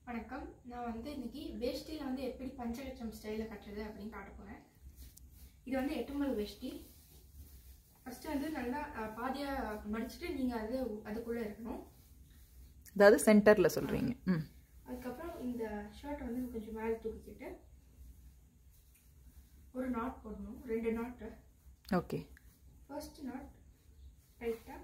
வணக்கம் நான் வந்து இன்னைக்கு வேஷ்டியில் வந்து எப்படி பஞ்சலட்சம் ஸ்டைலில் கட்டுறது அப்படின்னு காட்ட போகிறேன் இது வந்து எட்டுமல் வேஷ்டி ஃபஸ்ட்டு வந்து நல்லா அஹ், பாதியா மடிச்சுட்டு நீங்கள் அது அதுக்குள்ளே இருக்கணும் அதாவது சென்டரில் சொல்கிறீங்க ம் அதுக்கப்புறம் இந்த ஷர்ட்டை வந்து கொஞ்சம் மேலே தூக்கிக்கிட்டு ஒரு நாட் போடணும் ரெண்டு நாட்டு ஓகே ஃபர்ஸ்ட் நாட் ரைட்டாக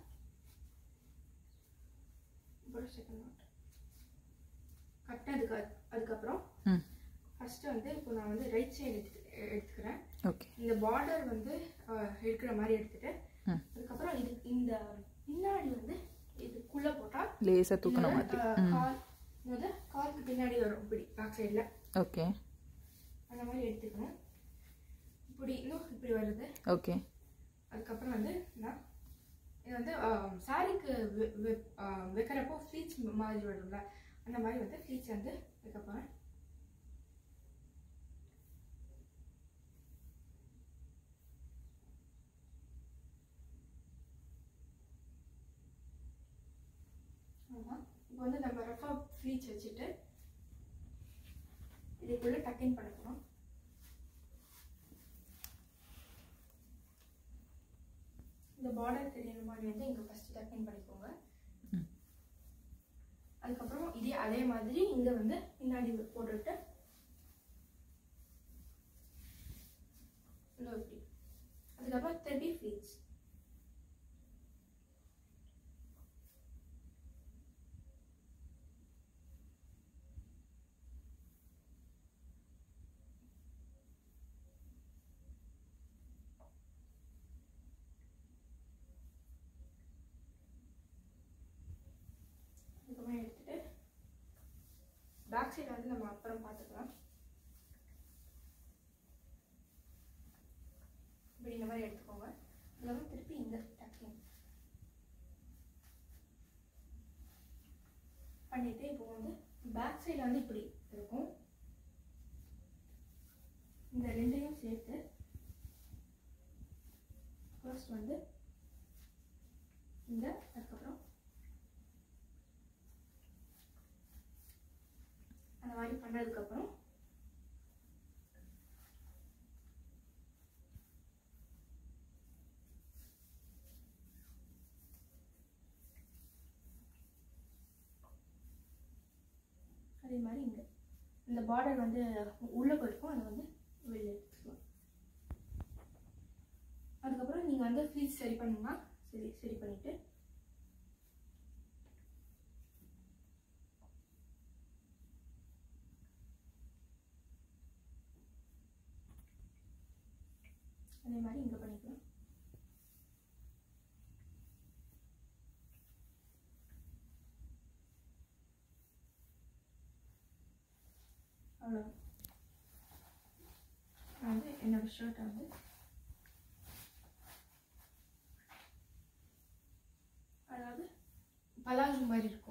அப்புறம் செகண்ட் நாட் கட்டினதுக்கு அது- அதுக்கப்புறம் ம் ஃபஸ்ட்டு வந்து இப்போ நான் வந்து ரைட் சைடு எடுத்து எடுத்துக்கிறேன் ஓகே இந்த பார்டர் வந்து அஹ், இருக்கிற மாதிரி எடுத்துட்டு ம் அதுக்கப்புறம் இது இந்த பின்னாடி வந்து இதுக்குள்ளே போட்டால் லேசாக தூக்கின மாதிரி ம் கால் என்னது காலுக்கு பின்னாடி வரும் இப்படி பேக் சைடில் ஓகே அந்த மாதிரி எடுத்துக்கணும் இப்படி இன்னும் இப்படி வருது ஓகே அதுக்கப்புறம் வந்து நான் இது வந்து சாரிக்கு வைக்கிறப்போ ஃப்ளீட்ஸ் மாதிரி வரும்ல அந்த மாதிரி வந்து ஃப்ளீட்ஸ் வந்து வைக்க போகிறேன் ஆமாம் இப்போ வந்து நம்ம ரஃபாக ஃப்ளீட்ஸ் வச்சுட்டு இதுக்குள்ளே டக்கின் பண்ண போகிறோம் இந்த பார்டர் தெரியற மாதிரி வந்து இங்கே ஃபஸ்ட்டு டக்கின் பண்ணிக்கோங்க ம். அதுக்கப்புறம் இதே அதே மாதிரி இங்கே வந்து பின்னாடி போட்டுட்டு இதோ இப்படி அதுக்கப்புறம் திருப்பி ஃப்ளீட்ஸ் அதுக்கப்புறம் எடுத்துட்டு பேக் சைடு வந்து நம்ம அப்புறம் பார்த்துக்கலாம் இப்படி இந்த மாதிரி எடுத்துக்கோங்க அதுக்கப்புறம் திருப்பி இந்த டக்கிங் பண்ணிட்டு இப்போ வந்து பேக் சைடு வந்து இப்படி இருக்கும் இந்த ரெண்டையும் சேர்த்து ஃபர்ஸ்ட் வந்து இந்த அதுக்கப்புறம் அந்த மாதிரி பண்ணதுக்கப்புறம் அதே மாதிரி இங்கே இந்த பார்டர் வந்து உள்ளே போயிருக்கும் அதை வந்து வெளியே எடுத்துக்கலாம் அதுக்கப்புறம் நீங்கள் வந்து ஃப்ளீஸ் சரி பண்ணுமா சரி சரி பண்ணிவிட்டு அதே மாதிரி இங்கே பண்ணிக்கலாம் அவ்வளோ நான் வந்து என்னோட ஷர்ட்டை வந்து அதாவது பலாசு மாதிரி இருக்கும்